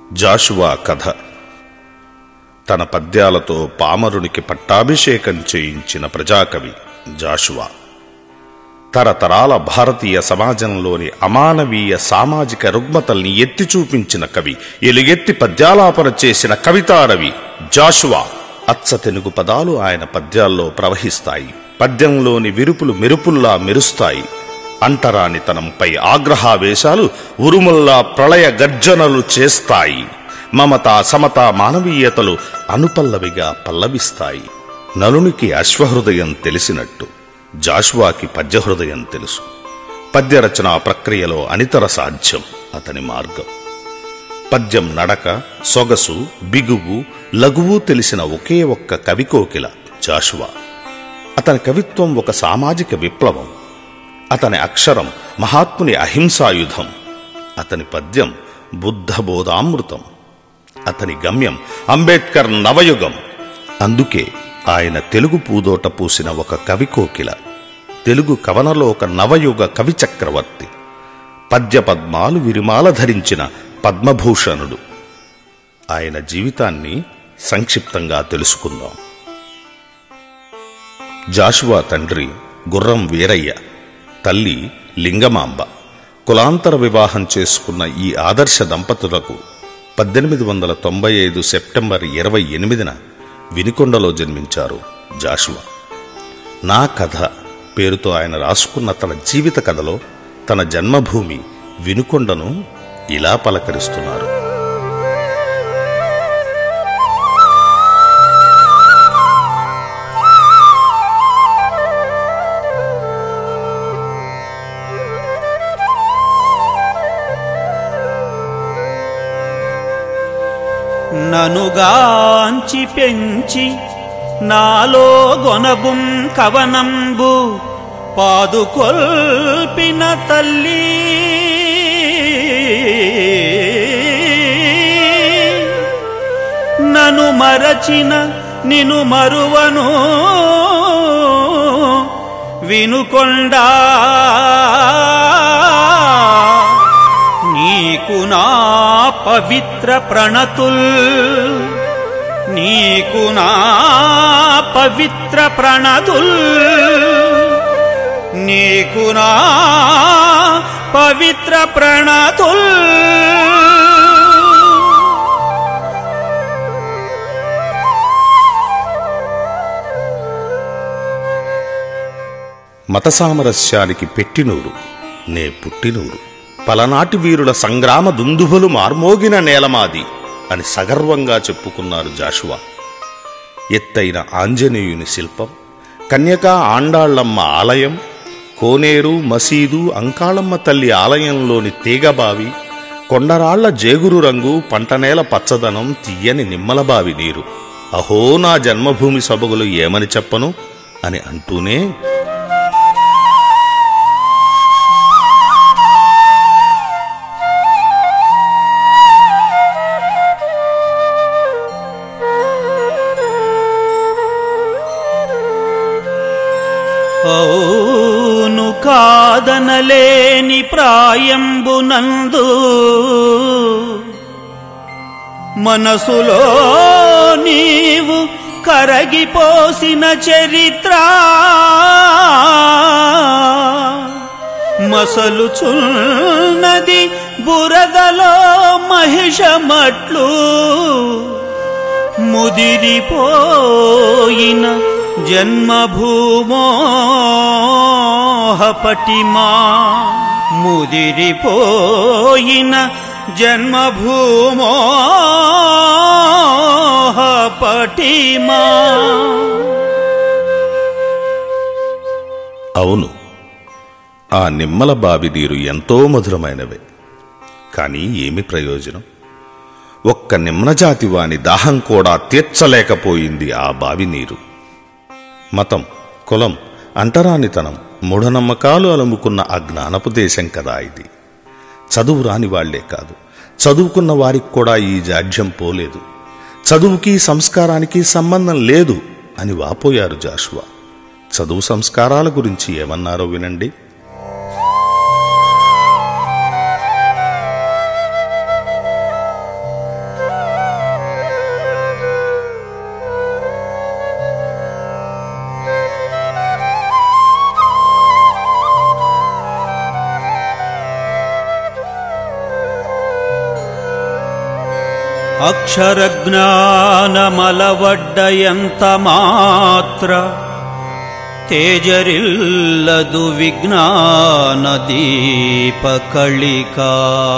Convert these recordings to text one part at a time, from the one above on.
జాషువా కథ తన పద్యాలతో పామరునికి పట్టాభిషేకం చేయించిన ప్రజాకవి జాషువా తరతరాల భారతీయ సమాజంలోని అమానవీయ సామాజిక రుగ్మతల్ని ఎత్తి చూపించిన కవి ఎలుగెత్తి పద్యాలాపన చేసిన కవితారవి జాషువా అచ్చ తెలుగు పదాలు ఆయన పద్యాల్లో ప్రవహిస్తాయి పద్యంలోని విరుపులు మెరుపుల్లా మెరుస్తాయి అంటరానితనంపై ఆగ్రహావేశాలు ఉరుముల్లా ప్రళయ గర్జనలు చేస్తాయి మమత సమత మానవీయతలు అనుపల్లవిగా పల్లవిస్తాయి నలునికి అశ్వహృదయం తెలిసినట్టు జాషువాకి పద్యహృదయం తెలుసు పద్యరచనా ప్రక్రియలో అనితర సాధ్యం అతని మార్గం పద్యం నడక సొగసు బిగువు లఘువు తెలిసిన ఒకే ఒక్క కవికోకిల జాషువా అతని కవిత్వం ఒక సామాజిక విప్లవం అతని అక్షరం మహాత్ముని అహింసాయుధం అతని పద్యం బుద్ధబోధామృతం అతని గమ్యం అంబేద్కర్ నవయుగం అందుకే ఆయన తెలుగు పూదోట పూసిన ఒక కవి కోకిల తెలుగు కవనలో ఒక నవయుగ కవి చక్రవర్తి పద్య పద్మాలు విరిమాల ధరించిన పద్మభూషణుడు ఆయన జీవితాన్ని సంక్షిప్తంగా తెలుసుకుందాం జాషువా తండ్రి గుర్రం వీరయ్య తల్లి లింగమాంబ కులాంతర వివాహం చేసుకున్న ఈ ఆదర్శ దంపతులకు పద్దెనిమిది వందల తొంభై ఐదు సెప్టెంబర్ ఇరవై ఎనిమిదిన వినికొండలో జన్మించారు జాషువా నా కథ పేరుతో ఆయన రాసుకున్న తన జీవిత కథలో తన జన్మభూమి వినుకొండను ఇలా పలకరిస్తున్నారు ననుగాంచి పెంచి నాలో గొనబుం కవనంబు పాదుకొల్పిన తల్లి నను మరచిన నిను మరువను వినుకొండా నీకు నా పవిత్ర ప్రణతుల్ నీకు నా పవిత్ర ప్రణతుల్ నీకు నా పవిత్ర ప్రణతుల్ మత సామరస్యానికి పెట్టినూరు నే పుట్టినూరు పలనాటి వీరుల సంగ్రామ దుందుభులు మార్మోగిన నేలమాది అని సగర్వంగా చెప్పుకున్నారు జాషువా ఎత్తైన ఆంజనేయుని శిల్పం కన్యకా ఆండాళ్లమ్మ ఆలయం కోనేరు మసీదు అంకాళమ్మ తల్లి ఆలయంలోని తీగబావి కొండరాళ్ల జేగురు రంగు పంటనేల పచ్చదనం తీయని నిమ్మలబావి నీరు అహో నా జన్మభూమి సబగులు ఏమని చెప్పను అని అంటూనే అవును కాదనలేని ప్రాయంబునందు మనసులో నీవు కరగిపోసిన చరిత్ర మసలుచున్నది బురదలో మహిషమట్లు ముదిరిపోయిన జన్మభూమోహపటిమా ముదిరిపోయిన జన్మభూమోహపటిమా అవును ఆ నిమ్మల బావి నీరు ఎంతో మధురమైనవే కానీ ఏమి ప్రయోజనం ఒక్క నిమ్నజాతి వాని దాహం కూడా తీర్చలేకపోయింది ఆ బావి నీరు మతం కులం అంటరానితనం మూఢనమ్మకాలు అలుముకున్న ఆ జ్ఞానపు దేశం కదా ఇది చదువు రాని వాళ్లే కాదు చదువుకున్న వారికి కూడా ఈ జాడ్యం పోలేదు చదువుకి సంస్కారానికి సంబంధం లేదు అని వాపోయారు జాషువా చదువు సంస్కారాల గురించి ఏమన్నారో వినండి అక్షర జ్ఞానమలవడ్డ ఎంత మాత్ర తేజరిల్లదు విజ్ఞాన దీప కళికా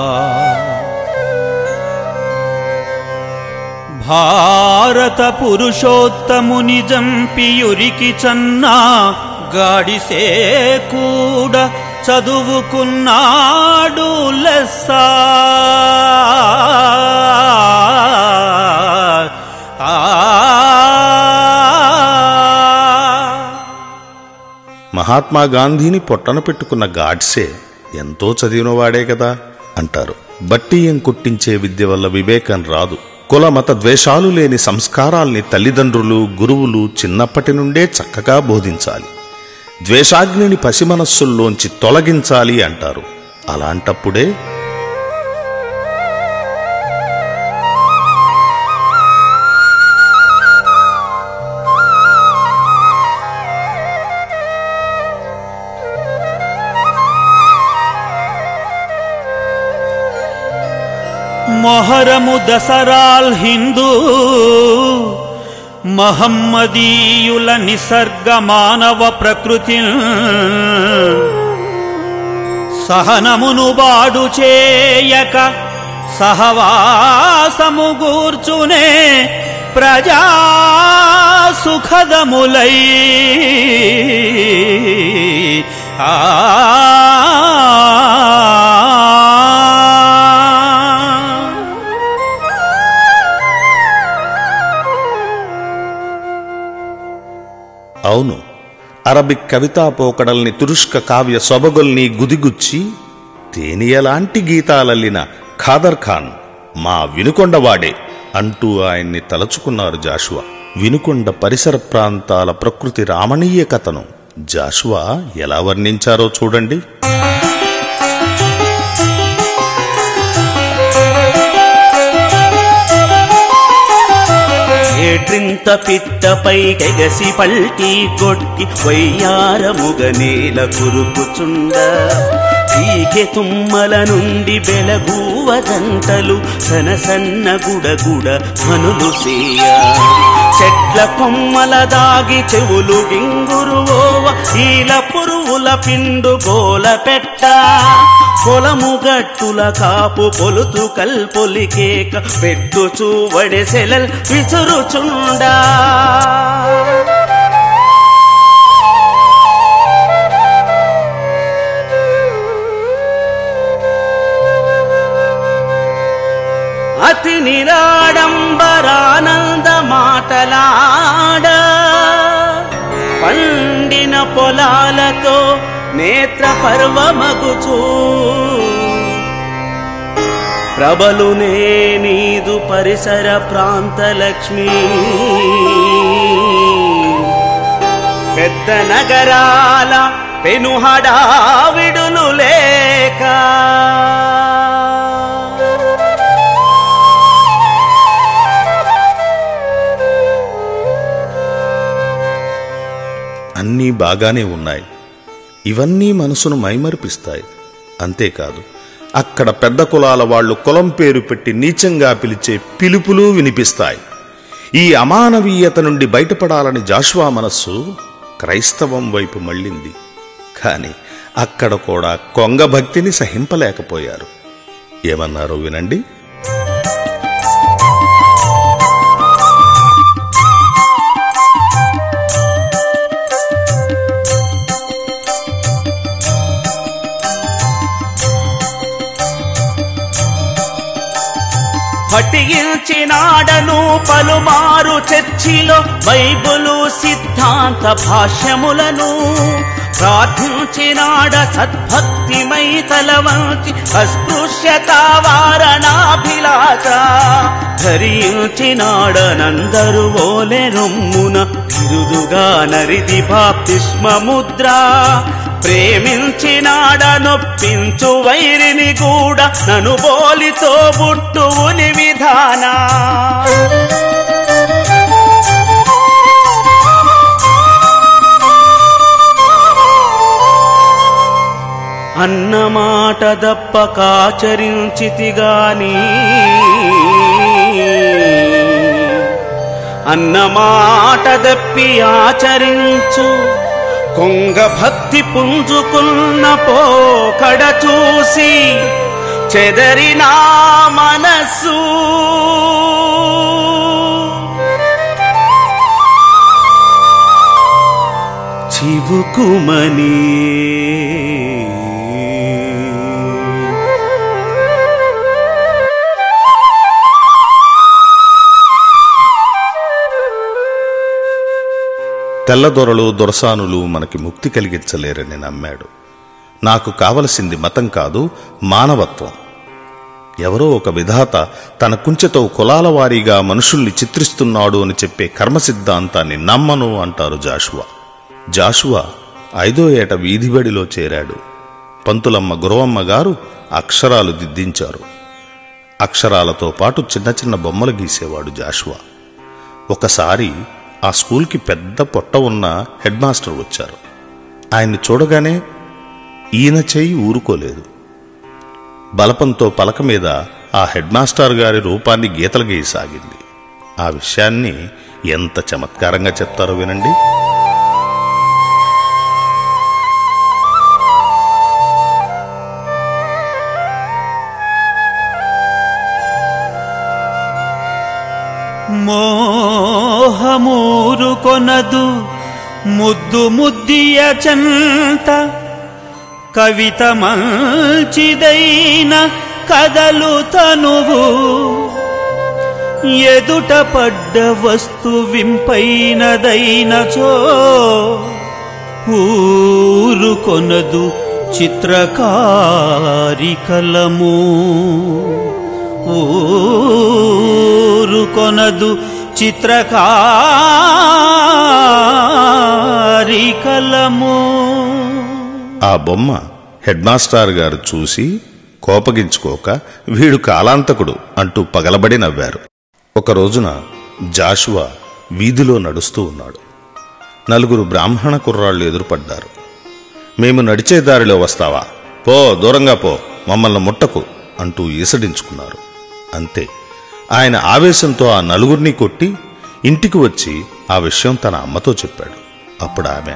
భారత పురుషోత్తముని జంపియురికి చన్నా గాడిసే కూడా చదువుకున్నాడు లెస్సా మహాత్మా గాంధీని పొట్టన పెట్టుకున్న గాడ్సే ఎంతో చదివినవాడే కదా అంటారు బట్టియం కుట్టించే విద్య వల్ల వివేకం రాదు కుల మత ద్వేషాలు లేని సంస్కారాల్ని తల్లిదండ్రులు గురువులు చిన్నప్పటి నుండే చక్కగా బోధించాలి ద్వేషాగ్నిని పసిమనస్సుల్లోంచి తొలగించాలి అంటారు అలాంటప్పుడే మొహరము దసరాల్ హిందూ మహమ్మదీయుల నిసర్గ మానవ ప్రకృతి సహనమును బాడు చేయక సహవాసము గూర్చునే ప్రజా సుఖదములై ఆ అవును అరబిక్ కవితా పోకడల్ని తురుష్క కావ్య సొబగుల్ని గుదిగుచ్చి తేనియలాంటి గీతాలల్లిన ఖాదర్ ఖాన్ మా వినుకొండవాడే అంటూ ఆయన్ని తలచుకున్నారు జాషువా వినుకొండ పరిసర ప్రాంతాల ప్రకృతి రామణీయ కథను జాషువా ఎలా వర్ణించారో చూడండి ఏట్రింత పిట్టపై గెగసి పల్టీ కొట్టి వయ్యారముగ నేల కురుకుచుండ ఈకె తుమ్మల నుండి బెలగూవ జంటలు సనసన్న గుడగుడ మనులు సేయ చెట్ల కొమ్మల దాగి చెవులు గింగురువోవ ఈల పురువుల పిండు గోల పెట్ట పొలము గట్టుల కాపు పొలుతు కల్పొలికేక పెట్టుచూ వడెసెలల్ విసురుచుండా అతి నిరాడంబరానంద మాటలాడ పండిన పొలాలతో నేత్ర పర్వమగుచూ ప్రబలునే నీదు పరిసర ప్రాంత లక్ష్మి పెద్ద నగరాల పెనుహడావిడులు లేక అన్నీ బాగానే ఉన్నాయి ఇవన్నీ మనసును మైమరిపిస్తాయి అంతేకాదు అక్కడ పెద్ద కులాల వాళ్ళు కులం పేరు పెట్టి నీచంగా పిలిచే పిలుపులు వినిపిస్తాయి ఈ అమానవీయత నుండి బయటపడాలని జాషువా మనస్సు క్రైస్తవం వైపు మళ్ళింది కాని అక్కడ కూడా కొంగ భక్తిని సహింపలేకపోయారు ఏమన్నారో వినండి పటించినాడను పలుమారు చర్చిలో బైబులు సిద్ధాంత భాష్యములను ప్రార్థించినాడ సద్భక్తిమై తలవంచి అస్పృశ్యత వారణాభిలాష ధరించినాడనందరు ఓలె రొమ్మున బిరుదుగా నరిది బాప్తిష్మ ముద్ర ప్రేమించినాడ నొప్పించు వైరిని కూడా నను బోలితో బుట్టువుని విధానా అన్నమాట దప్పకాచరించితి గాని అన్న మాట దప్పి ఆచరించు కొంగ భక్తి పుంజుకున్న పోకడ చూసి చెదరినా మనసు చివుకుమని తెల్లదొరలు దొరసానులు మనకి ముక్తి కలిగించలేరని నమ్మాడు నాకు కావలసింది మతం కాదు మానవత్వం ఎవరో ఒక విధాత తన కుంచెతో కులాల వారీగా మనుషుల్ని చిత్రిస్తున్నాడు అని చెప్పే కర్మ సిద్ధాంతాన్ని నమ్మను అంటారు జాషువా జాషువా ఐదో ఏట వీధిబడిలో చేరాడు పంతులమ్మ గురవమ్మ గారు అక్షరాలు దిద్దించారు అక్షరాలతో పాటు చిన్న చిన్న బొమ్మలు గీసేవాడు జాషువా ఒకసారి ఆ స్కూల్కి పెద్ద పొట్ట ఉన్న హెడ్ మాస్టర్ వచ్చారు ఆయన్ని చూడగానే ఈయన చెయ్యి ఊరుకోలేదు బలపంతో పలక మీద ఆ హెడ్ మాస్టర్ గారి రూపాన్ని గీతలు గీయసాగింది ఆ విషయాన్ని ఎంత చమత్కారంగా చెప్తారో వినండి మోహమూరు కొనదు ముద్దు ముద్దియ చంత కవిత మంచిదైన కదలు తనువు ఎదుట పడ్డ వస్తు వింపైనదైనచో ఊరు కొనదు చిత్రకారి కలము ఊరు కొనదు చిత్రకారి కలము ఆ బొమ్మ హెడ్ మాస్టర్ గారు చూసి కోపగించుకోక వీడు కాలాంతకుడు అంటూ పగలబడి నవ్వారు ఒక రోజున జాషువా వీధిలో నడుస్తూ ఉన్నాడు నలుగురు బ్రాహ్మణ కుర్రాళ్ళు ఎదురుపడ్డారు మేము నడిచే దారిలో వస్తావా పో దూరంగా పో మమ్మల్ని ముట్టకు అంటూ ఈసడించుకున్నారు అంతే ఆయన ఆవేశంతో ఆ నలుగురిని కొట్టి ఇంటికి వచ్చి ఆ విషయం తన అమ్మతో చెప్పాడు అప్పుడు ఆమె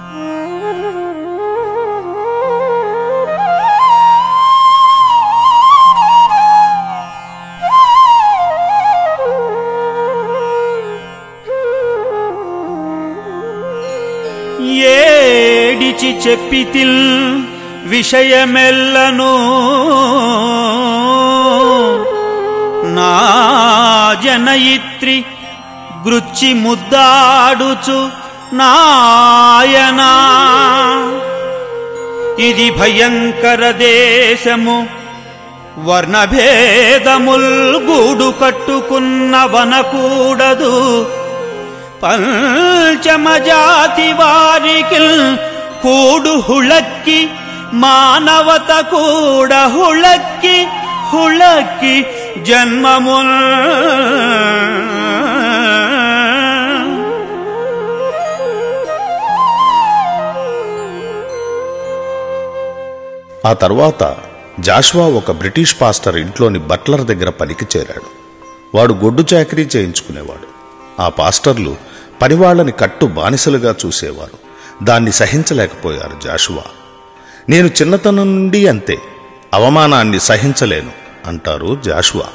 ఏడిచి చెప్పితిల్ విషయమెల్లను నా జనయిత్రి గృచ్చి ముద్దాడుచు నాయనా ఇది భయంకర దేశము వర్ణభేదముల్ గూడు కట్టుకున్న వనకూడదు పంచమజాతి వారికి కూడు హుళక్కి మానవత ಕೂಡ హుళక్కి హుళక్కి జన్మముల్ ఆ తర్వాత జాషువా ఒక బ్రిటిష్ పాస్టర్ ఇంట్లోని బట్లర్ దగ్గర పనికి చేరాడు వాడు గొడ్డు చాకరీ చేయించుకునేవాడు ఆ పాస్టర్లు పనివాళ్లని కట్టు బానిసలుగా చూసేవారు దాన్ని సహించలేకపోయారు జాషువా నేను చిన్నతనం నుండి అంతే అవమానాన్ని సహించలేను అంటారు జాషువా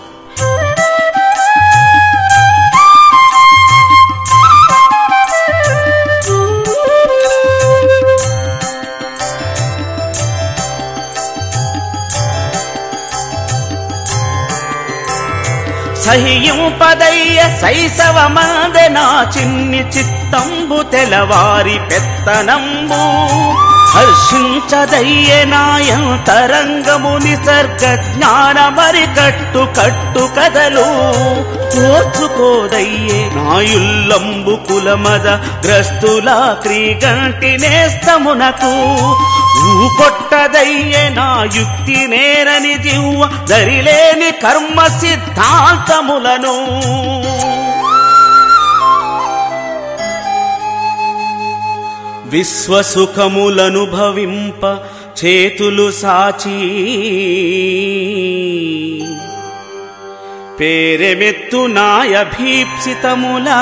సహింపదయ్య శైశవ మందె నా చిన్ని చిత్తంబు తెలవారి పెత్తనంబు హర్షించదయ్య నాయంతరంగము నిసర్గ జ్ఞానమరి కట్టు కట్టు కదలు ఓర్చుకోదయ్యే నాయుల్లంబు కులమద గ్రస్తుల క్రీగంటి నేస్తమునకు కొట్టదయ్యే నా యుక్తి నేరని దివ్వ దరిలేని కర్మ సిద్ధాంతములను విశ్వసుఖములను భవింప చేతులు సాచి పేరెమెత్తు నాయ భీప్సితములా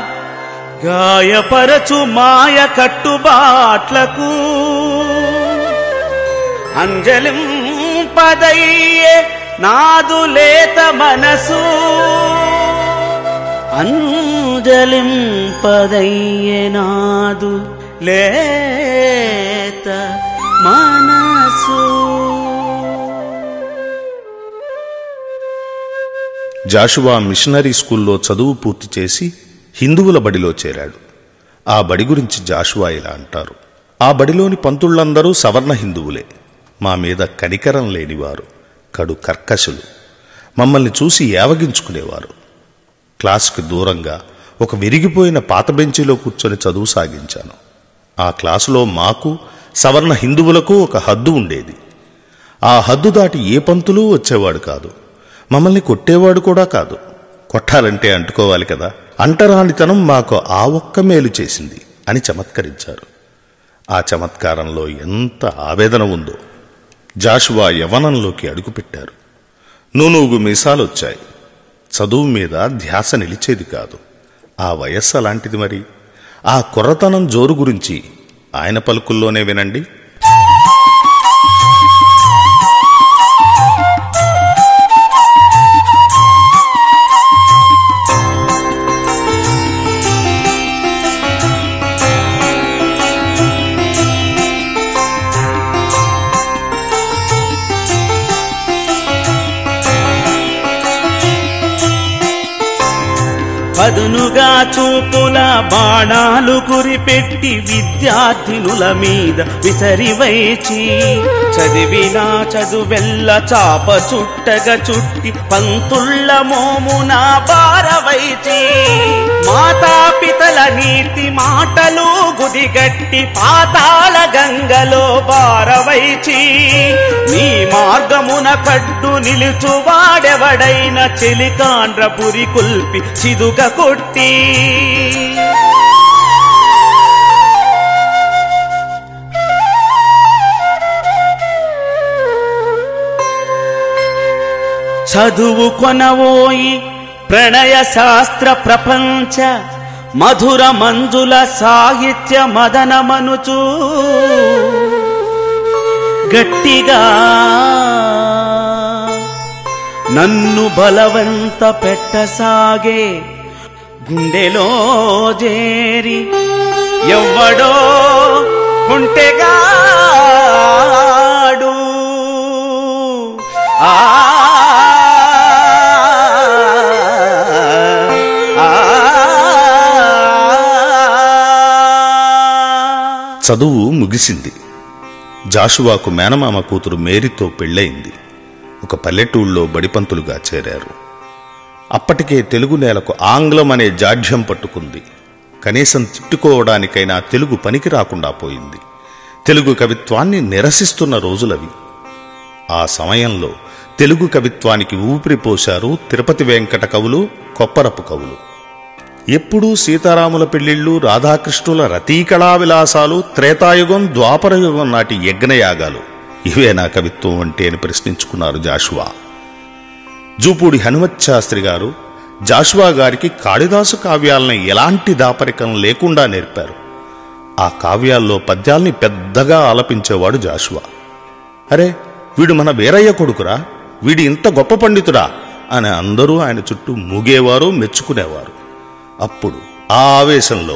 గాయపరచు మాయ కట్టుబాట్లకు అంజలిం పదయ్యే నాదు లేత మనసు అంజలిం పదయ్యే నాదు లేత మనసు జాషువా మిషనరీ స్కూల్లో చదువు పూర్తి చేసి హిందువుల బడిలో చేరాడు ఆ బడి గురించి జాషువా ఇలా అంటారు ఆ బడిలోని పంతుళ్ళందరూ సవర్ణ హిందువులే మా మీద కనికరం లేనివారు కడు కర్కశులు మమ్మల్ని చూసి ఏవగించుకునేవారు క్లాసుకి దూరంగా ఒక విరిగిపోయిన పాత బెంచీలో కూర్చొని చదువు సాగించాను ఆ క్లాసులో మాకు సవర్ణ హిందువులకు ఒక హద్దు ఉండేది ఆ హద్దు దాటి ఏ పంతులు వచ్చేవాడు కాదు మమ్మల్ని కొట్టేవాడు కూడా కాదు కొట్టాలంటే అంటుకోవాలి కదా అంటరానితనం మాకు ఆ ఒక్క మేలు చేసింది అని చమత్కరించారు ఆ చమత్కారంలో ఎంత ఆవేదన ఉందో జాషువా యవనంలోకి అడుగుపెట్టారు నూనూగు మీసాలొచ్చాయి చదువు మీద ధ్యాస నిలిచేది కాదు ఆ వయస్సు అలాంటిది మరి ఆ కుర్రతనం జోరు గురించి ఆయన పలుకుల్లోనే వినండి పదునుగా చూపుల బాణాలు కురిపెట్టి విద్యార్థినుల మీద విసరివైచి చదివినా చదువెల్ల చాప చుట్టగా చుట్టి పంతుళ్ళ మోమున బారవైచి మాతాపితల నీతి మాటలు గుదిగట్టి పాతాళ గంగలో బారవైచి నీ మార్గమున కడ్డు నిలుచువాడెవడైన చెలికాండ్ర పురి కుల్పి చిదుక కొట్టి చదువు కొనవోయి ప్రణయ శాస్త్ర ప్రపంచ మధుర మంజుల సాహిత్య మదనమనుచూ గట్టిగా నన్ను బలవంత పెట్టసాగే గుండెలో జేరి ఎవ్వడో కుంటెగాడు ఆ ఆ, ఆ. చదువు ముగిసింది జాషువాకు మేనమామ కూతురు మేరీతో పెళ్ళయింది ఒక పల్లెటూళ్ళలో బడిపంతులుగా చేరారు అప్పటికే తెలుగు నేలకు ఆంగ్లం అనే జాఢ్యం పట్టుకుంది కనీసం తిట్టుకోవడానికైనా తెలుగు పనికి రాకుండా పోయింది తెలుగు కవిత్వాన్ని నిరసిస్తున్న రోజులవి ఆ సమయంలో తెలుగు కవిత్వానికి ఊపిరి పోశారు తిరుపతి వెంకట కవులు కొప్పరపు కవులు ఎప్పుడూ సీతారాముల పెళ్లిళ్ళు రాధాకృష్ణుల రతీకళా విలాసాలు త్రేతాయుగం ద్వాపరయుగం నాటి యజ్ఞయాగాలు ఇవే నా కవిత్వం అంటే అని ప్రశ్నించుకున్నారు జాషువా జూపూడి హనుమత్ శాస్త్రి గారు జాషువా గారికి కాళిదాసు కావ్యాలని ఎలాంటి దాపరికం లేకుండా నేర్పారు ఆ కావ్యాల్లో పద్యాల్ని పెద్దగా ఆలపించేవాడు జాషువా అరే వీడు మన వీరయ్య కొడుకురా వీడి ఇంత గొప్ప పండితుడా అని అందరూ ఆయన చుట్టూ మూగేవారు మెచ్చుకునేవారు అప్పుడు ఆ ఆవేశంలో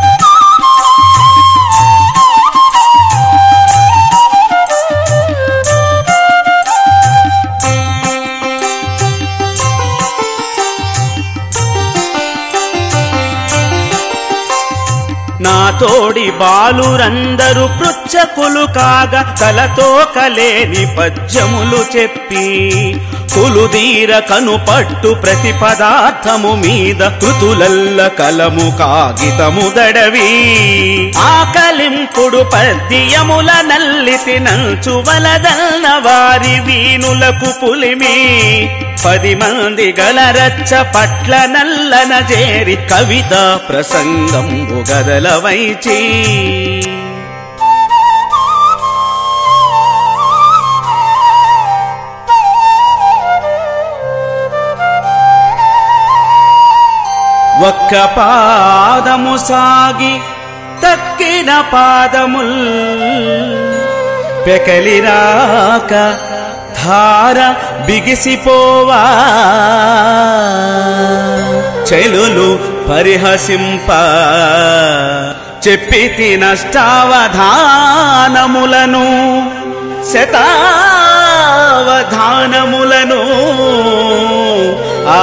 నా తోడి బాలురందరూ పృచ్ఛకులు కాగా కలతో కలేని పద్యములు చెప్పి కులుదీర కనుపట్టు ప్రతి పదార్థము మీద కృతులల్ల కలము కాగితము దడవి ఆకలింపుడు పద్యముల నల్లితి నంచు వలదన్న వారి వీణులకు పులిమి పది మంది గలరచ్చ పట్ల నల్లన చేరి కవిత ప్రసంగం గదల వైచి ఒక్క పాదము సాగి తక్కిన పాదముల్ పెకలిరాక ధార బిగిసిపోవా చెలులు పరిహసింప చెప్పితి నష్టావధానములను శతావధానములను ఆ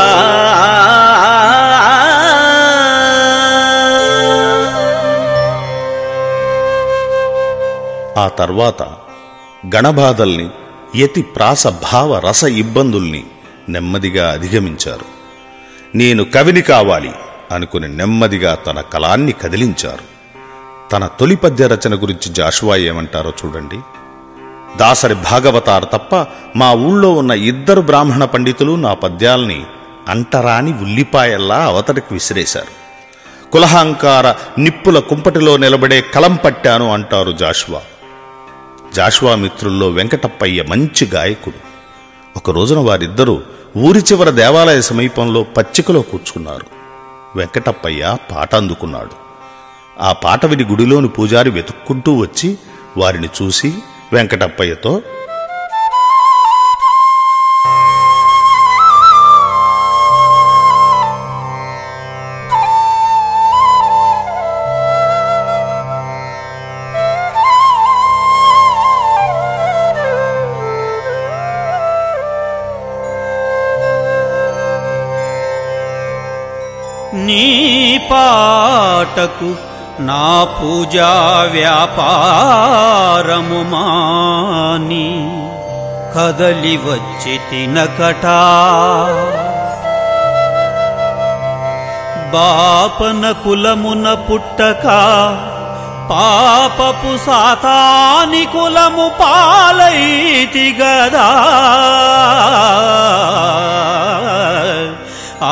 ఆ తర్వాత గణబాధల్ని యతి ప్రాస భావ రస ఇబ్బందుల్ని నెమ్మదిగా అధిగమించారు నేను కవిని కావాలి అనుకుని నెమ్మదిగా తన కలాన్ని కదిలించారు తన తొలి పద్య రచన గురించి జాషువా ఏమంటారో చూడండి దాసరి భాగవతారు తప్ప మా ఊళ్ళో ఉన్న ఇద్దరు బ్రాహ్మణ పండితులు నా పద్యాల్ని అంటరాని ఉల్లిపాయల్లా అవతడికి విసిరేశారు కులహంకార నిప్పుల కుంపటిలో నిలబడే కలం పట్టాను అంటారు జాషువా జాషువా మిత్రుల్లో వెంకటప్పయ్య మంచి గాయకుడు ఒక రోజున వారిద్దరూ ఊరి చివర దేవాలయ సమీపంలో పచ్చికలో కూర్చున్నారు వెంకటప్పయ్య పాట అందుకున్నాడు ఆ పాట విని గుడిలోని పూజారి వెతుక్కుంటూ వచ్చి వారిని చూసి వెంకటప్పయ్యతో నీ పాటకు నా పూజా వ్యాపారము మాని కదలి వచ్చి తినకటా బాపన కులమున పుట్టక పాపపు సాతాని కులము పాలైతి గదా ఆ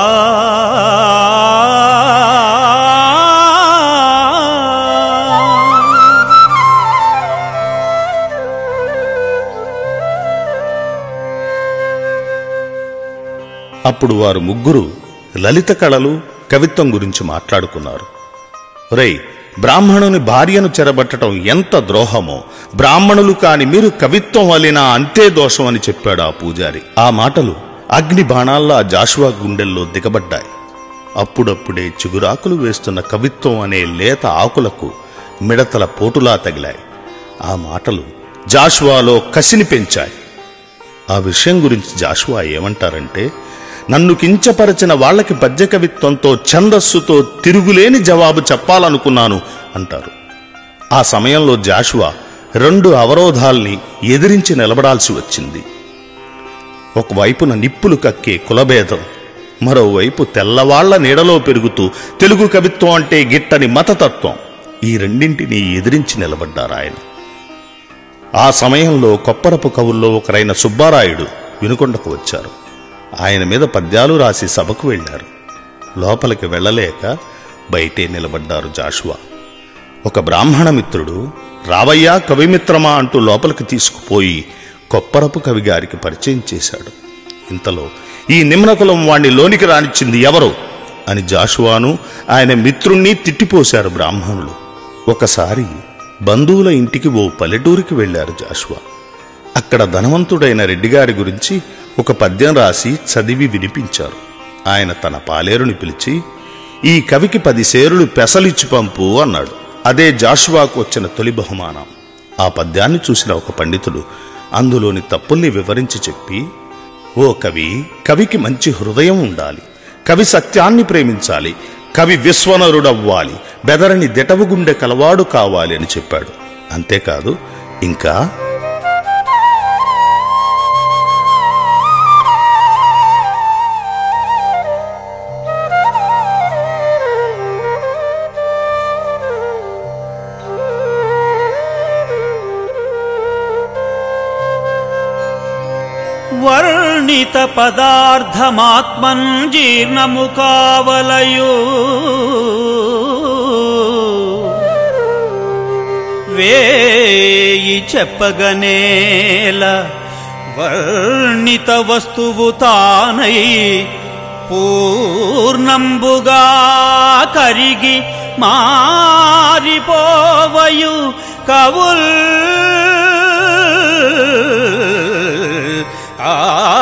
అప్పుడు వారు ముగ్గురు లలిత కళలు కవిత్వం గురించి మాట్లాడుకున్నారు రేయ్ బ్రాహ్మణుని భార్యను చెరబట్టడం ఎంత ద్రోహమో బ్రాహ్మణులు కాని మీరు కవిత్వం వలినా అంతే దోషం అని చెప్పాడు ఆ పూజారి ఆ మాటలు అగ్ని బాణాల్లా జాషువా గుండెల్లో దిగబడ్డాయి అప్పుడప్పుడే చిగురాకులు వేస్తున్న కవిత్వం అనే లేత ఆకులకు మిడతల పోటులా తగిలాయి ఆ మాటలు జాషువాలో కసిని పెంచాయి ఆ విషయం గురించి జాషువా ఏమంటారంటే నన్ను కించపరచిన వాళ్ళకి పద్య కవిత్వంతో ఛందస్సుతో తిరుగులేని జవాబు చెప్పాలనుకున్నాను అంటారు ఆ సమయంలో జాషువా రెండు అవరోధాల్ని ఎదిరించి నిలబడాల్సి వచ్చింది ఒకవైపున నిప్పులు కక్కే కులభేదం మరోవైపు తెల్లవాళ్ల నీడలో పెరుగుతూ తెలుగు కవిత్వం అంటే గిట్టని మతతత్వం ఈ రెండింటినీ ఎదిరించి నిలబడ్డారు ఆయన ఆ సమయంలో కొప్పరపు కవుల్లో ఒకరైన సుబ్బారాయుడు వినుకొండకు వచ్చారు ఆయన మీద పద్యాలు రాసి సభకు వెళ్లారు లోపలికి వెళ్ళలేక బయటే నిలబడ్డారు జాషువా ఒక బ్రాహ్మణ మిత్రుడు రావయ్యా కవిమిత్రమా అంటూ లోపలికి తీసుకుపోయి కొప్పరపు కవి గారికి పరిచయం చేశాడు ఇంతలో ఈ నిమ్నకులం వాణ్ణి లోనికి రానిచ్చింది ఎవరు అని జాషువాను ఆయన మిత్రుణ్ణి తిట్టిపోశారు బ్రాహ్మణులు ఒకసారి బంధువుల ఇంటికి ఓ పల్లెటూరికి వెళ్లారు జాషువా అక్కడ ధనవంతుడైన రెడ్డిగారి గురించి ఒక పద్యం రాసి చదివి వినిపించారు ఆయన తన పాలేరుని పిలిచి ఈ కవికి పది సేరులు పెసలిచ్చి పంపు అన్నాడు అదే జాషువాకు వచ్చిన తొలి బహుమానం ఆ పద్యాన్ని చూసిన ఒక పండితుడు అందులోని తప్పుల్ని వివరించి చెప్పి ఓ కవి కవికి మంచి హృదయం ఉండాలి కవి సత్యాన్ని ప్రేమించాలి కవి విశ్వనరుడవ్వాలి బెదరని దిటవుగుండె కలవాడు కావాలి అని చెప్పాడు అంతేకాదు ఇంకా వర్ణిత పదార్థమాత్మన్ జీర్ణము కావలయు వేయి చెప్పగనేల వర్ణిత వస్తువు తానై పూర్ణంబుగా కరిగి మారిపోవయు కవుల్ ఆ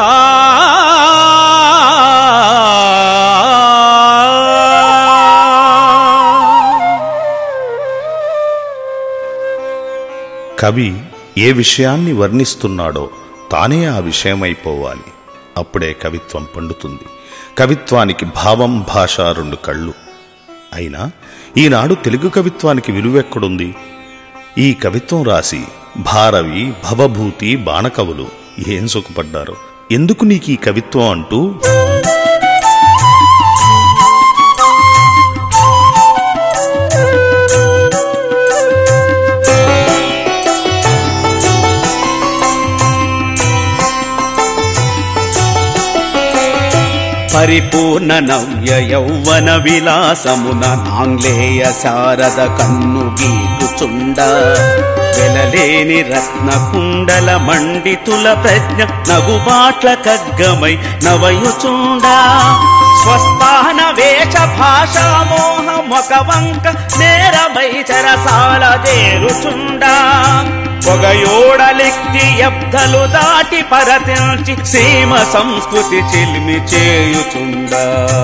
కవి ఏ విషయాన్ని వర్ణిస్తున్నాడో తానే ఆ విషయమైపోవాలి అప్పుడే కవిత్వం పండుతుంది కవిత్వానికి భావం భాష రెండు కళ్ళు అయినా ఈనాడు తెలుగు కవిత్వానికి విలువెక్కడుంది ఈ కవిత్వం రాసి భారవి భవభూతి బాణకవులు ఏం సుఖపడ్డారు ఎందుకు నీకు ఈ కవిత్వం అంటూ పరిపూర్ణ నవ్య యౌవన విలాసమున నాంగ్లేయ శారద కన్ను గీకుచుండ వెలలేని రత్న కుండల మండితుల ప్రజ్ఞ నగుబాట్ల కగ్గమై నవయుచుండ స్వస్థాన వేష భాషా మోహమొక వంక నేరమై చెరసాల చేరుచుండా పొగయోడలెక్కి ఎబ్దలు దాటి పరతించి సీమ సంస్కృతి చిల్మి చేయుచుండా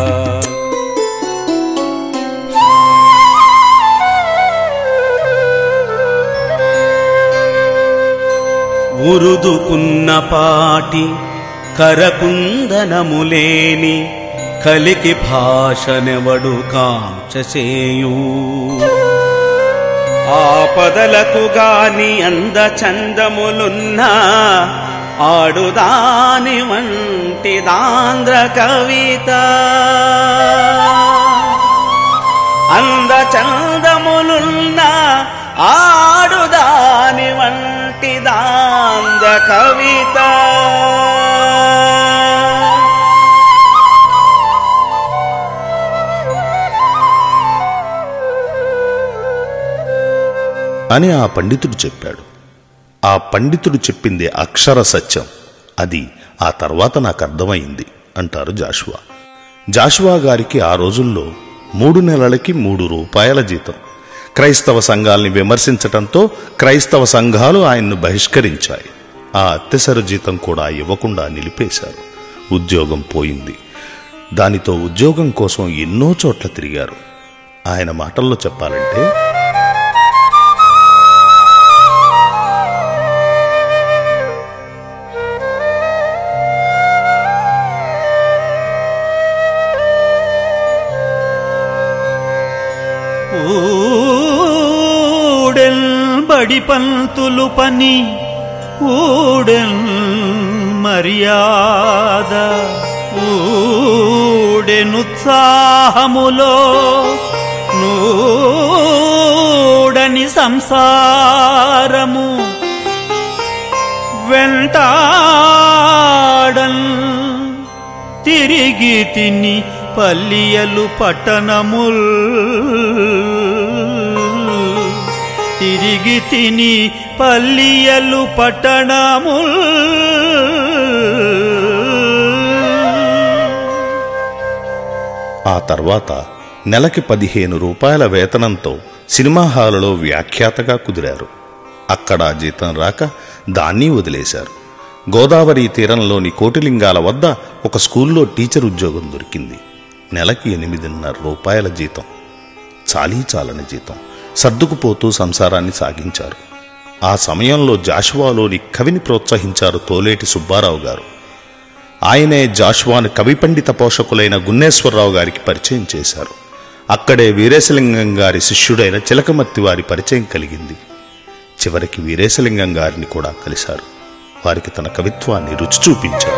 ఉరుదుకున్న పాటి కరకుందనములేని కలికి భాషనెవడు కాంచసేయు ఆపదలకు గాని అంద చందములున్నా ఆడుదాని వంటి దాంద్ర కవిత అంద చందములున్నా ఆడుదాని వంటి దాంద్ర కవిత అని ఆ పండితుడు చెప్పాడు ఆ పండితుడు చెప్పింది అక్షర సత్యం అది ఆ తర్వాత నాకు అర్థమైంది అంటారు జాషువా జాషువా గారికి ఆ రోజుల్లో మూడు నెలలకి మూడు రూపాయల జీతం క్రైస్తవ సంఘాల్ని విమర్శించటంతో క్రైస్తవ సంఘాలు ఆయన్ను బహిష్కరించాయి ఆ అత్యసర జీతం కూడా ఇవ్వకుండా నిలిపేశారు ఉద్యోగం పోయింది దానితో ఉద్యోగం కోసం ఎన్నో చోట్ల తిరిగారు ఆయన మాటల్లో చెప్పాలంటే ఊడెల్ బడి పంతులు పని ఊడెల్ మర్యాద ఊడెనుత్సాహములో నూడని సంసారము వెంటాడన్ తిరిగి తిని పల్లియలు పట్టణముల్ తిరిగి తిని పల్లియలు పట్టణముల్ ఆ తర్వాత నెలకి పదిహేను రూపాయల వేతనంతో సినిమా హాలులో వ్యాఖ్యాతగా కుదిరారు అక్కడ జీతం రాక దాన్ని వదిలేశారు గోదావరి తీరంలోని కోటిలింగాల వద్ద ఒక స్కూల్లో టీచర్ ఉద్యోగం దొరికింది నెలకి ఎనిమిదిన్నర రూపాయల జీతం చాలీ చాలని జీతం సర్దుకుపోతూ సంసారాన్ని సాగించారు ఆ సమయంలో జాషువాలోని కవిని ప్రోత్సహించారు తోలేటి సుబ్బారావు గారు ఆయనే జాషువాను కవి పండిత పోషకులైన గున్నేశ్వరరావు గారికి పరిచయం చేశారు అక్కడే వీరేశలింగం గారి శిష్యుడైన చిలకమర్తి వారి పరిచయం కలిగింది చివరికి వీరేశలింగం గారిని కూడా కలిశారు వారికి తన కవిత్వాన్ని రుచి చూపించారు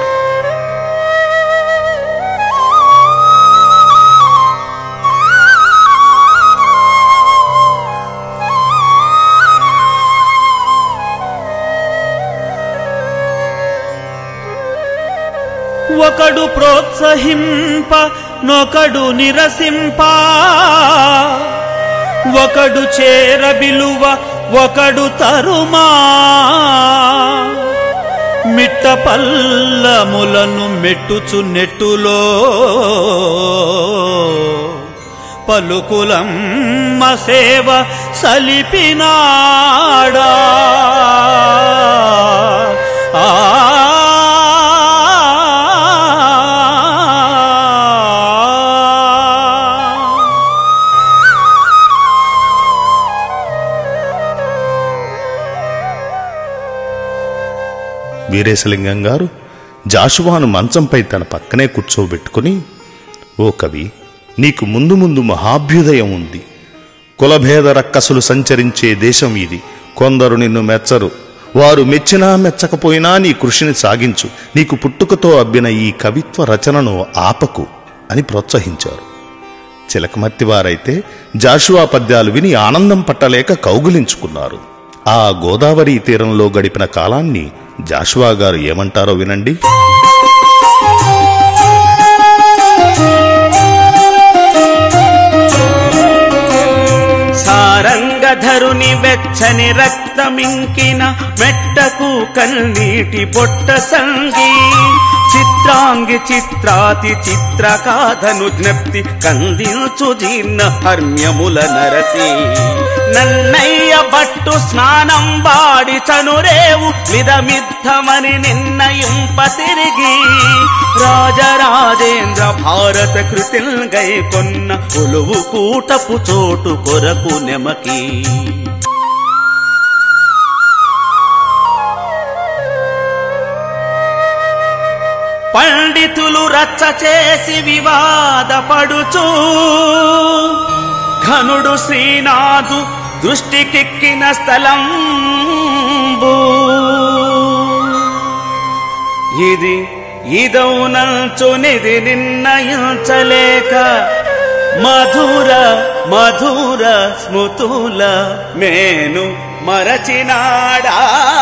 ఒకడు ప్రోత్సహింప నొకడు నిరసింప ఒకడు చేర బిలువ ఒకడు తరుమా మిట్ట పల్లములను మెట్టుచు నెట్టులో పలుకులమ్మ సేవ సలిపినాడా ఆ వీరేశలింగం గారు జాషువాను మంచంపై తన పక్కనే కూర్చోబెట్టుకుని ఓ కవి నీకు ముందు ముందు మహాభ్యుదయం ఉంది కులభేద రక్కసులు సంచరించే దేశం ఇది కొందరు నిన్ను మెచ్చరు వారు మెచ్చినా మెచ్చకపోయినా నీ కృషిని సాగించు నీకు పుట్టుకతో అబ్బిన ఈ కవిత్వ రచనను ఆపకు అని ప్రోత్సహించారు చిలకమర్తివారైతే జాషువా పద్యాలు విని ఆనందం పట్టలేక కౌగులించుకున్నారు ఆ గోదావరి తీరంలో గడిపిన కాలాన్ని జాషువా గారు ఏమంటారో వినండి సారంగధరుని వెచ్చని రక్తమింకిన మెట్టకు కన్నీటి బొట్ట సంగి చిత్రాంగి చిత్రాతి చిత్రకాధను జ్ఞప్తి కందించు జీర్ణ హర్మ్యముల నరసి నన్నయ్య బట్టు స్నానం బాడి చనురేవు మిదమిద్దమని నిర్ణయింప తిరిగి రాజరాజేంద్ర భారత కృతిల్గై కొన్న కొలువు కూటపు చోటు కొరకు నెమకి పండితులు రచ్చ చేసి వివాదపడుచు ఘనుడు శ్రీనాథు దృష్టికెక్కిన స్థలం ఇది ఇదౌనంచునిది నిర్ణయించలేక మధుర మధుర స్మృతుల మేను మరచినాడా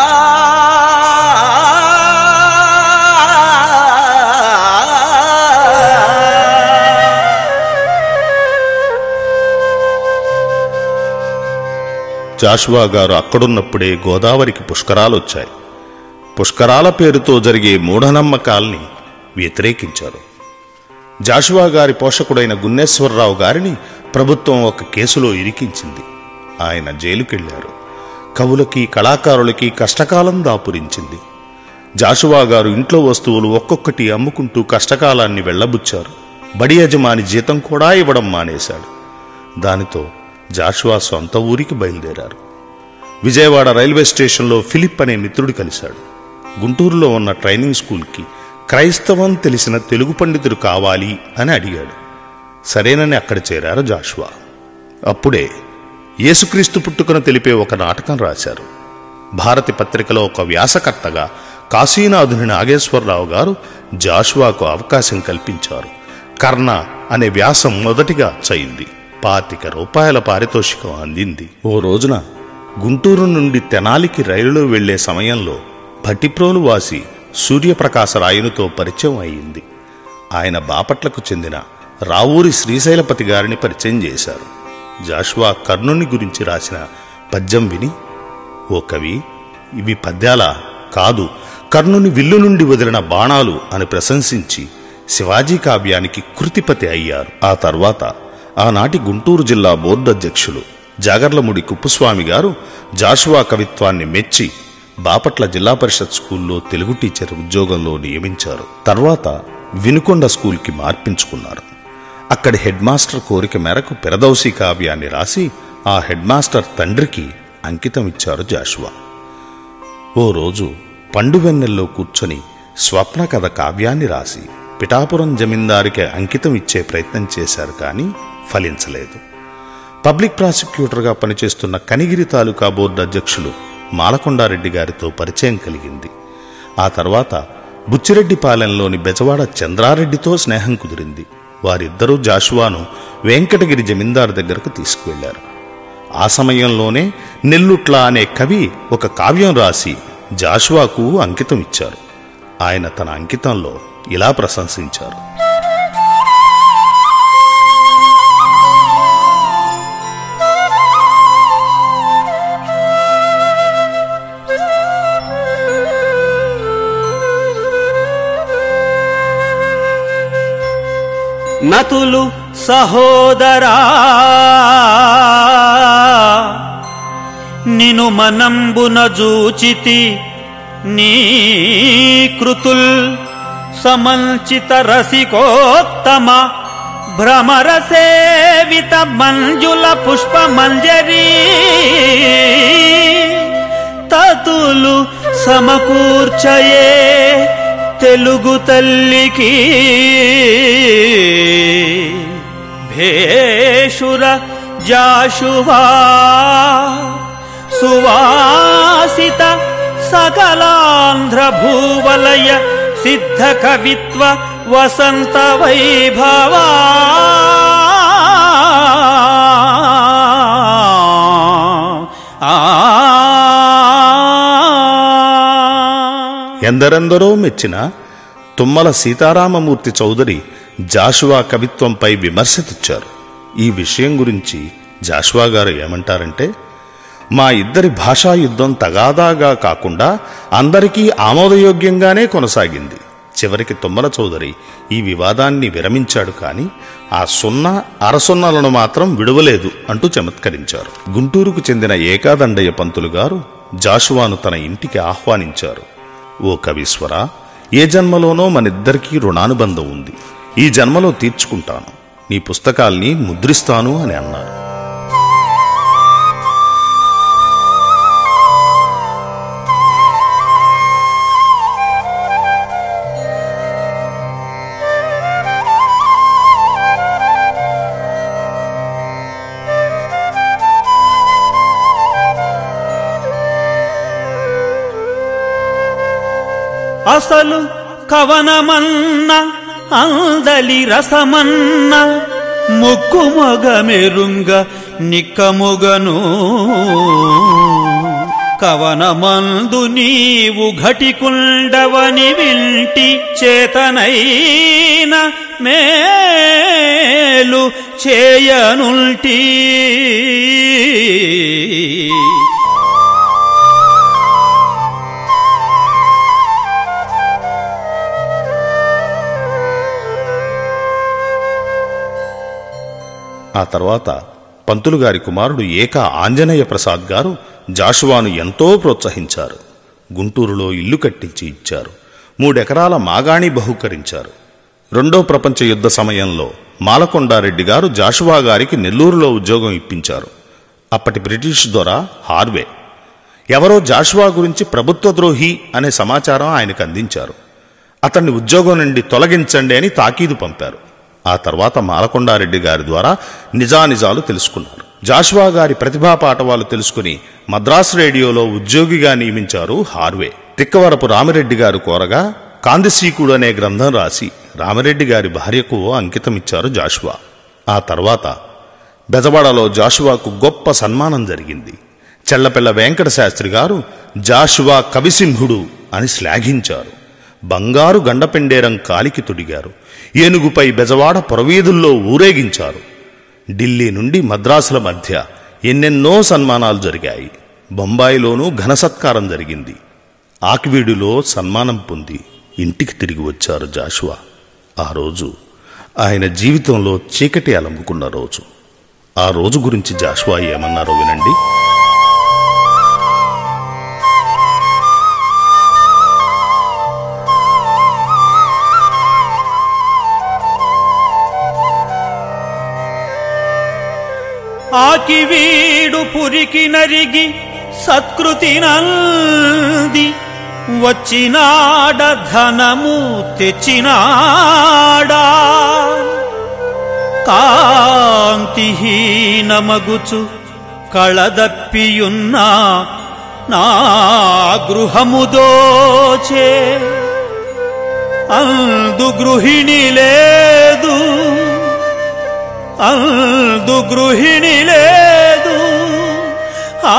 జాషువా గారు అక్కడున్నప్పుడే గోదావరికి పుష్కరాలొచ్చాయి పుష్కరాల పేరుతో జరిగే మూఢనమ్మకాల్ని వ్యతిరేకించారు జాషువా గారి పోషకుడైన గున్నేశ్వరరావు గారిని ప్రభుత్వం ఒక కేసులో ఇరికించింది ఆయన జైలుకెళ్లారు కవులకి కళాకారులకి కష్టకాలం దాపురించింది జాషువా గారు ఇంట్లో వస్తువులు ఒక్కొక్కటి అమ్ముకుంటూ కష్టకాలాన్ని వెళ్లబుచ్చారు బడి యజమాని జీతం కూడా ఇవ్వడం మానేశాడు దానితో జాషువా సొంత ఊరికి బయలుదేరారు విజయవాడ రైల్వే స్టేషన్లో ఫిలిప్ అనే మిత్రుడు కలిశాడు గుంటూరులో ఉన్న ట్రైనింగ్ స్కూల్కి క్రైస్తవం తెలిసిన తెలుగు పండితుడు కావాలి అని అడిగాడు సరేనని అక్కడ చేరారు జాషువా అప్పుడే యేసుక్రీస్తు పుట్టుకను తెలిపే ఒక నాటకం రాశారు భారతి పత్రికలో ఒక వ్యాసకర్తగా కాశీనాథుని నాగేశ్వరరావు గారు జాషువాకు అవకాశం కల్పించారు కర్ణ అనే వ్యాసం మొదటిగా చయింది పాతిక రూపాయల పారితోషికం అందింది ఓ రోజున గుంటూరు నుండి తెనాలికి రైలులో వెళ్లే సమయంలో భట్టిప్రోలు వాసి సూర్యప్రకాశరాయునితో పరిచయం అయింది ఆయన బాపట్లకు చెందిన రావూరి శ్రీశైలపతి గారిని పరిచయం చేశారు జాషువా కర్ణుని గురించి రాసిన పద్యం విని ఓ కవి ఇవి పద్యాల కాదు కర్ణుని విల్లు నుండి వదిలిన బాణాలు అని ప్రశంసించి శివాజీ కావ్యానికి కృతిపతి అయ్యారు ఆ తర్వాత ఆనాటి గుంటూరు జిల్లా బోర్డు అధ్యక్షులు జాగర్లముడి కుప్పుస్వామి గారు జాషువా కవిత్వాన్ని మెచ్చి బాపట్ల జిల్లా పరిషత్ స్కూల్లో తెలుగు టీచర్ ఉద్యోగంలో నియమించారు తర్వాత వినుకొండ స్కూల్కి మార్పించుకున్నారు అక్కడి హెడ్ మాస్టర్ కోరిక మేరకు పెరదౌసి కావ్యాన్ని రాసి ఆ హెడ్ మాస్టర్ తండ్రికి అంకితం ఇచ్చారు జాషువా ఓ రోజు పండువెన్నెల్లో కూర్చొని స్వప్న కథ కావ్యాన్ని రాసి పిఠాపురం జమీందారికి అంకితం ఇచ్చే ప్రయత్నం చేశారు కానీ ఫలించలేదు పబ్లిక్ ప్రాసిక్యూటర్గా పనిచేస్తున్న కనిగిరి తాలూకా బోర్డు అధ్యక్షులు మాలకొండారెడ్డి గారితో పరిచయం కలిగింది ఆ తర్వాత బుచ్చిరెడ్డిపాలెంలోని బెజవాడ చంద్రారెడ్డితో స్నేహం కుదిరింది వారిద్దరూ జాషువాను వెంకటగిరి జమీందారు దగ్గరకు తీసుకువెళ్లారు ఆ సమయంలోనే నెల్లుట్ల అనే కవి ఒక కావ్యం రాసి జాషువాకు అంకితం ఇచ్చారు ఆయన తన అంకితంలో ఇలా ప్రశంసించారు నతులు సహోదరా నిను మనంబున జూచితి నీ కృతుల్ సమంచిత రసికోత్తమ భ్రమర సేవిత మంజుల పుష్ప మంజరీ తతులు సమకూర్చయే తెలుగు తల్లికి భేషుర జాషువా సువాసిత సకలాంధ్ర భూవలయ సిద్ధ కవిత్వ వసంత వైభవా ఆ ఎందరెందరో మెచ్చిన తుమ్మల సీతారామమూర్తి చౌదరి జాషువా కవిత్వంపై విమర్శ తెచ్చారు ఈ విషయం గురించి జాషువా గారు ఏమంటారంటే మా ఇద్దరి భాషా యుద్ధం తగాదాగా కాకుండా అందరికీ ఆమోదయోగ్యంగానే కొనసాగింది చివరికి తుమ్మల చౌదరి ఈ వివాదాన్ని విరమించాడు కానీ ఆ సున్నా అరసున్నలను మాత్రం విడవలేదు అంటూ చమత్కరించారు గుంటూరుకు చెందిన ఏకాదండయ్య పంతులు గారు జాషువాను తన ఇంటికి ఆహ్వానించారు ఓ కవీశ్వర ఏ జన్మలోనో మనిద్దరికీ రుణానుబంధం ఉంది ఈ జన్మలో తీర్చుకుంటాను నీ పుస్తకాల్ని ముద్రిస్తాను అని అన్నారు అసలు కవనమన్న అందలి రసమన్న ముక్కు మొగ మెరుంగ నిక్కముగను కవనమందు నీవు ఘటికుండవని వింటి చేతనైన మేలు చేయనుల్టీ ఆ తర్వాత పంతులు గారి కుమారుడు ఏక ఆంజనేయ ప్రసాద్ గారు జాషువాను ఎంతో ప్రోత్సహించారు గుంటూరులో ఇల్లు కట్టించి ఇచ్చారు మూడెకరాల మాగాణి బహుకరించారు రెండో ప్రపంచ యుద్ధ సమయంలో మాలకొండారెడ్డి గారు జాషువా గారికి నెల్లూరులో ఉద్యోగం ఇప్పించారు అప్పటి బ్రిటిష్ దొర హార్వే ఎవరో జాషువా గురించి ప్రభుత్వ ద్రోహి అనే సమాచారం ఆయనకు అందించారు అతన్ని ఉద్యోగం నుండి తొలగించండి అని తాకీదు పంపారు ఆ తర్వాత మాలకొండారెడ్డి గారి ద్వారా నిజానిజాలు తెలుసుకున్నారు జాషువా గారి ప్రతిభా పాఠవాలు తెలుసుకుని మద్రాస్ రేడియోలో ఉద్యోగిగా నియమించారు హార్వే తిక్కవరపు రామిరెడ్డి గారు కోరగా కాందిశీకుడు అనే గ్రంథం రాసి రామిరెడ్డి గారి భార్యకు అంకితమిచ్చారు జాషువా ఆ తర్వాత బెజవాడలో జాషువాకు గొప్ప సన్మానం జరిగింది చెల్లపిల్ల వెంకట శాస్త్రి గారు జాషువా కవిసింహుడు అని శ్లాఘించారు బంగారు గండపెండేరం కాలికి తొడిగారు ఏనుగుపై బెజవాడ పొరవీధుల్లో ఊరేగించారు ఢిల్లీ నుండి మద్రాసుల మధ్య ఎన్నెన్నో సన్మానాలు జరిగాయి బొంబాయిలోనూ ఘన సత్కారం జరిగింది ఆకివీడులో సన్మానం పొంది ఇంటికి తిరిగి వచ్చారు జాషువా ఆ రోజు ఆయన జీవితంలో చీకటి అలముకున్న రోజు ఆ రోజు గురించి జాషువా ఏమన్నారో వినండి ఆకివీడు పురికి నరిగి సత్కృతి నంది వచ్చినాడ ధనము తెచ్చినాడా కాంతిహీనమగుచు కళదప్పియున్నా నా గృహము దోచే అందు గృహిణి లేదు అందు గృహిణి లేదు ఆ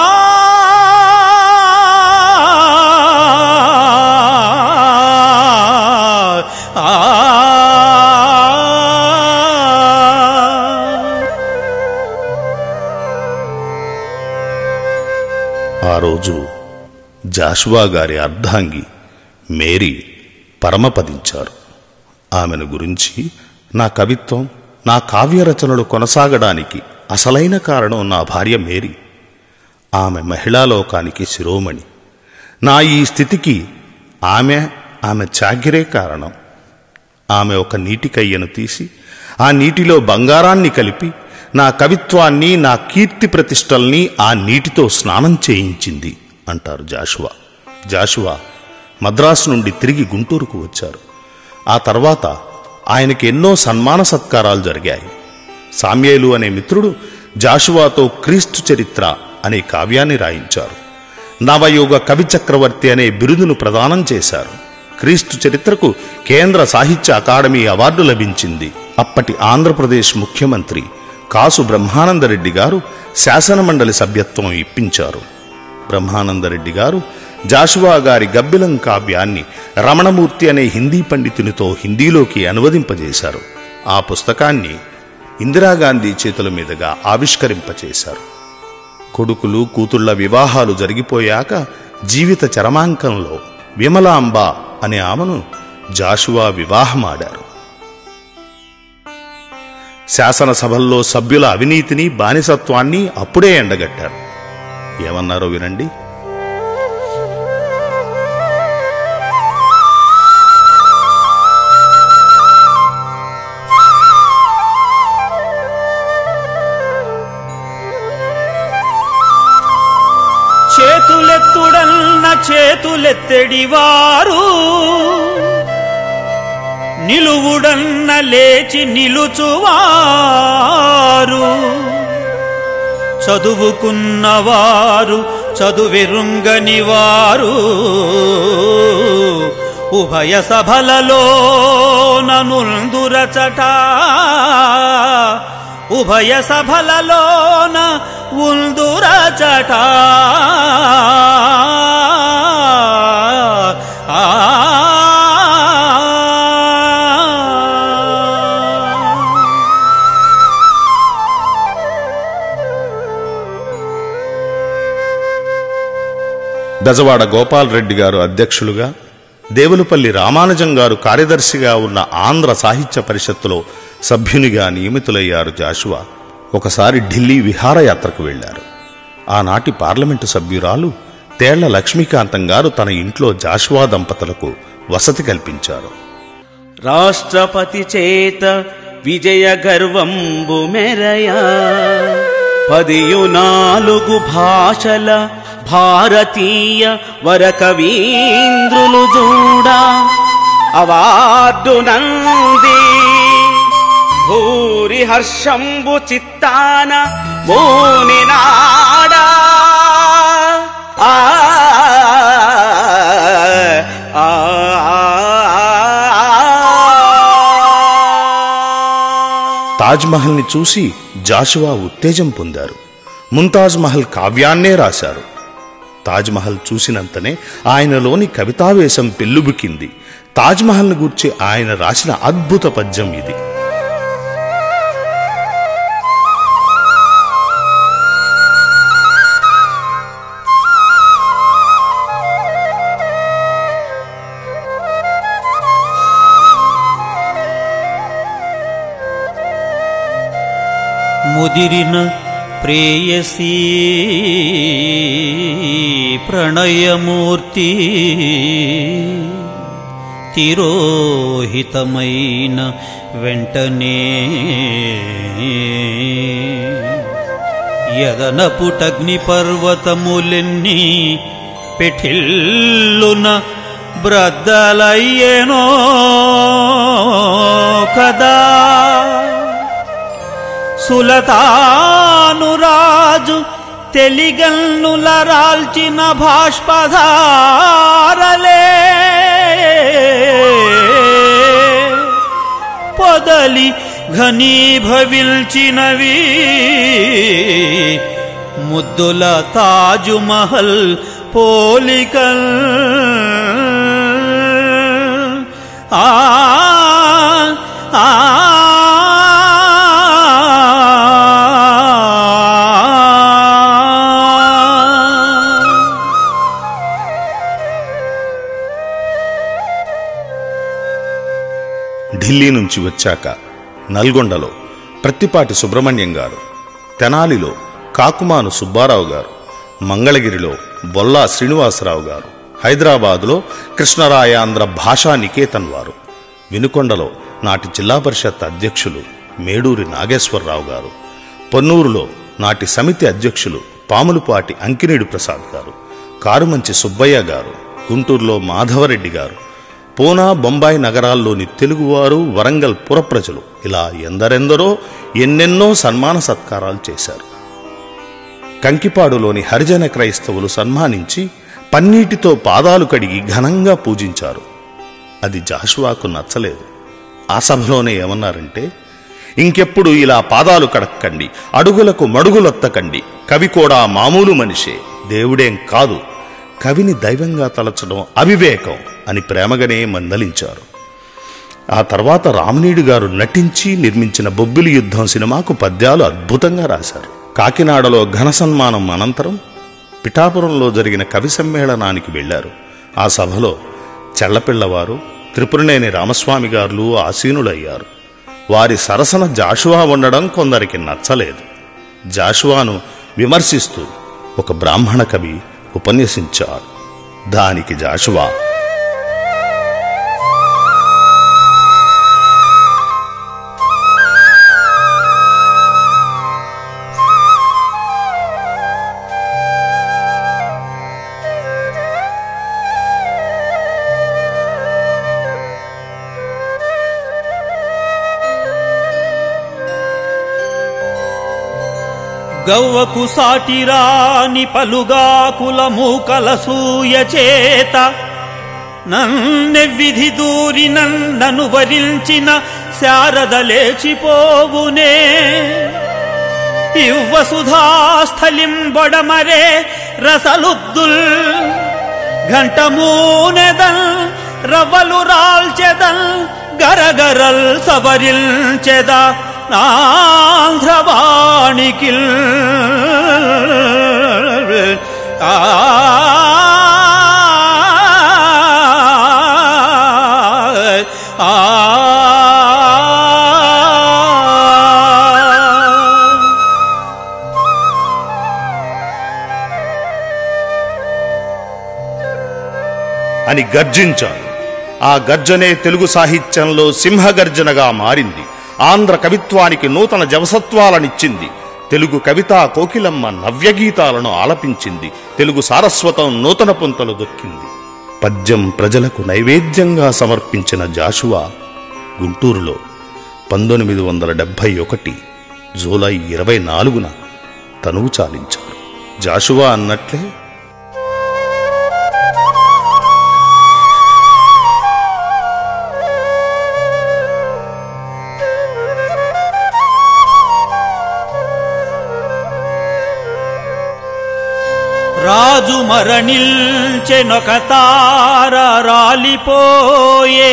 ఆ రోజు జాషువా గారి అర్ధాంగి మేరీ పరమపదించారు ఆమెను గురించి నా కవిత్వం నా కావ్య రచనలు కొనసాగడానికి అసలైన కారణం నా భార్య మేరీ ఆమె మహిళా లోకానికి శిరోమణి నా ఈ స్థితికి ఆమె ఆమె చాగిరే కారణం ఆమె ఒక నీటి కయ్యను తీసి ఆ నీటిలో బంగారాన్ని కలిపి నా కవిత్వాన్ని నా కీర్తి ప్రతిష్టల్ని ఆ నీటితో స్నానం చేయించింది అంటారు జాషువా జాషువా మద్రాసు నుండి తిరిగి గుంటూరుకు వచ్చారు ఆ తర్వాత ఆయనకి ఎన్నో సన్మాన సత్కారాలు జరిగాయి సామ్యేలు అనే మిత్రుడు జాషువాతో క్రీస్తు చరిత్ర అనే కావ్యాన్ని రాయించారు నవయుగ కవి చక్రవర్తి అనే బిరుదును ప్రదానం చేశారు క్రీస్తు చరిత్రకు కేంద్ర సాహిత్య అకాడమీ అవార్డు లభించింది అప్పటి ఆంధ్రప్రదేశ్ ముఖ్యమంత్రి కాసు బ్రహ్మానందరెడ్డి గారు శాసనమండలి సభ్యత్వం ఇప్పించారు బ్రహ్మానందరెడ్డి గారు జాషువా గారి గబ్బిలం కావ్యాన్ని రమణమూర్తి అనే హిందీ పండితునితో హిందీలోకి అనువదింపజేశారు ఆ పుస్తకాన్ని ఇందిరాగాంధీ చేతుల మీదుగా ఆవిష్కరింపచేశారు కొడుకులు కూతుళ్ల వివాహాలు జరిగిపోయాక జీవిత చరమాంకంలో విమలాంబ అనే ఆమెను జాషువా వివాహమాడారు శాసనసభల్లో సభ్యుల అవినీతిని బానిసత్వాన్ని అప్పుడే ఎండగట్టారు ఏమన్నారో వినండి చేతులెత్తుడన్న చేతులెత్తెడివారు నిలువుడన్న లేచి నిలుచువారు చదువుకున్నవారు చదువెరుంగని వారు ఉభయ సభలలో ననుందురచట ఉభయ సభలలోన ఉందురచట ఆ బెజవాడ గోపాల్ రెడ్డి గారు అధ్యక్షులుగా దేవులపల్లి రామానుజం గారు కార్యదర్శిగా ఉన్న ఆంధ్ర సాహిత్య పరిషత్తులో సభ్యునిగా నియమితులయ్యారు జాషువా ఒకసారి ఢిల్లీ విహారయాత్రకు వెళ్లారు ఆనాటి పార్లమెంటు సభ్యురాలు తేళ్ల లక్ష్మీకాంతం గారు తన ఇంట్లో జాషువా దంపతులకు వసతి కల్పించారు రాష్ట్రపతి చేత విజయ గర్వంబు మెరయ పదియు నాలుగు భాషల భారతీయ వరకవీంద్రులు చూడా అవార్డు నంది భూరి హర్షంబు చిత్తాన మోనినాడా ఆ ఆ తాజ్మహల్ని చూసి జాషువా ఉత్తేజం పొందారు ముంతాజ్ మహల్ కావ్యాన్నే రాశారు తాజ్మహల్ చూసినంతనే ఆయనలోని కవితావేశం పెల్లుబుకింది తాజ్మహల్ను గూర్చి ఆయన రాసిన అద్భుత పద్యం ఇది ముదిరిన ప్రేయసీ ప్రణయమూర్తి తిరోహితమైన వెంటనే యదనపుటగ్ని పర్వతములెన్ని పెఠిల్లున బ్రద్దలయ్యేనో కదా సులతానురాజు తెలిగన్నుల రాల్చిన భాష్పధారలే పొదలి ఘనీభవిల్చినవి ముద్దుల తాజుమహల్ పోలికల్ ఆ ఆ ఢిల్లీ నుంచి వచ్చాక నల్గొండలో ప్రత్తిపాటి సుబ్రహ్మణ్యం గారు తెనాలిలో కాకుమాను సుబ్బారావు గారు మంగళగిరిలో బొల్లా శ్రీనివాసరావు గారు హైదరాబాదులో కృష్ణరాయాంధ్ర భాషా నికేతన్ వారు వినుకొండలో నాటి జిల్లా పరిషత్ అధ్యక్షులు మేడూరి నాగేశ్వరరావు గారు పొన్నూరులో నాటి సమితి అధ్యక్షులు పాములపాటి అంకినేడు ప్రసాద్ గారు కారుమంచి సుబ్బయ్య గారు గుంటూరులో మాధవరెడ్డి గారు పూనా బొంబాయి నగరాల్లోని తెలుగువారు వరంగల్ పురప్రజలు ఇలా ఎందరెందరో ఎన్నెన్నో సన్మాన సత్కారాలు చేశారు కంకిపాడులోని హరిజన క్రైస్తవులు సన్మానించి పన్నీటితో పాదాలు కడిగి ఘనంగా పూజించారు అది జాషువాకు నచ్చలేదు ఆ సభలోనే ఏమన్నారంటే ఇంకెప్పుడు ఇలా పాదాలు కడక్కండి అడుగులకు మడుగులొత్తకండి కవి కూడా మామూలు మనిషే దేవుడేం కాదు కవిని దైవంగా తలచడం అవివేకం అని ప్రేమగానే మందలించారు ఆ తర్వాత రామనీడు గారు నటించి నిర్మించిన బొబ్బిలి యుద్ధం సినిమాకు పద్యాలు అద్భుతంగా రాశారు కాకినాడలో ఘన సన్మానం అనంతరం పిఠాపురంలో జరిగిన కవి సమ్మేళనానికి వెళ్లారు ఆ సభలో చెళ్లపిల్లవారు త్రిపురనేని రామస్వామి గారులు ఆసీనులయ్యారు వారి సరసన జాషువా ఉండడం కొందరికి నచ్చలేదు జాషువాను విమర్శిస్తూ ఒక బ్రాహ్మణ కవి ఉపన్యసించాడు దానికి జాషువా గవ్వకు సాటిరాని పలుగా కులమూకల సూయ చేత నన్నెవ్విధి దూరి నన్ను వరించిన శారద లేచిపోవునే ఇవ్వ సుధాస్థలింబొడమరే రసలుద్దుల్ ఘంటమూనెదల్ రవ్వలు రాల్చెదల్ గరగరల్ సవరిల్చెద ఆంధ్రవాణికిల్ ఆ ఆ అని గర్జించాడు ఆ గర్జనే తెలుగు సాహిత్యంలో సింహగర్జనగా మారింది ఆంధ్ర కవిత్వానికి నూతన జవసత్వాలనిచ్చింది తెలుగు కవితా కోకిలమ్మ నవ్యగీతాలను ఆలపించింది తెలుగు సారస్వతం నూతన పుంతలు దొక్కింది పద్యం ప్రజలకు నైవేద్యంగా సమర్పించిన జాషువా గుంటూరులో పంతొమ్మిది వందల డెబ్భై ఒకటి జూలై ఇరవై నాలుగున తనువు చాలించారు జాషువా అన్నట్లే రాజు మరణిల్చెనొక తార రాలిపోయే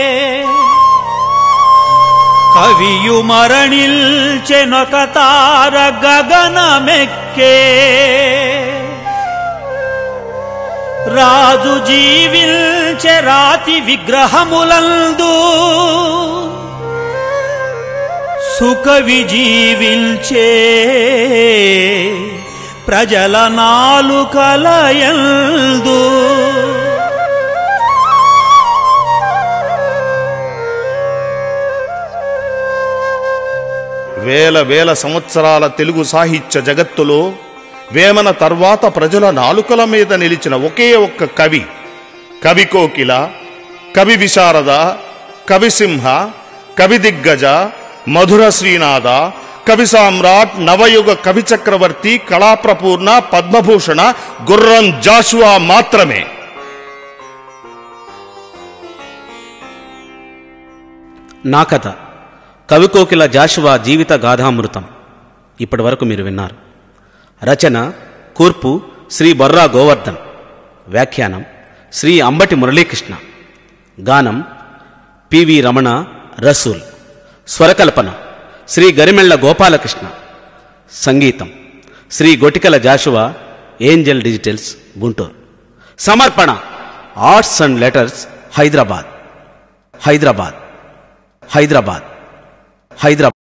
కవియు మరణిల్చెనొక తార గగనమెక్కే రాజు జీవిల్చె రాతి విగ్రహములందు సుకవి జీవిల్చే ప్రజల నాలుకలయందు వేల వేల సంవత్సరాల తెలుగు సాహిత్య జగత్తులో వేమన తర్వాత ప్రజల నాలుకల మీద నిలిచిన ఒకే ఒక్క కవి కవి కోకిల కవి విశారద కవిసింహ కవి దిగ్గజ మధుర శ్రీనాథ కవి సామ్రాట్ నవయుగ కవి చక్రవర్తి కళాప్రపూర్ణ పద్మభూషణ గుర్రం జాషువా మాత్రమే నా కథ కవికోకిల జాషువా జీవిత గాథామృతం ఇప్పటి వరకు మీరు విన్నారు రచన కూర్పు శ్రీ బొర్రా గోవర్ధన్ వ్యాఖ్యానం శ్రీ అంబటి మురళీకృష్ణ గానం పివి రమణ రసూల్ స్వరకల్పన శ్రీ గరిమెళ్ల గోపాలకృష్ణ సంగీతం Shri Gotikala Joshua Angel Digitals Guntur సమర్పణ arts and letters Hyderabad Hyderabad Hyderabad Hyderabad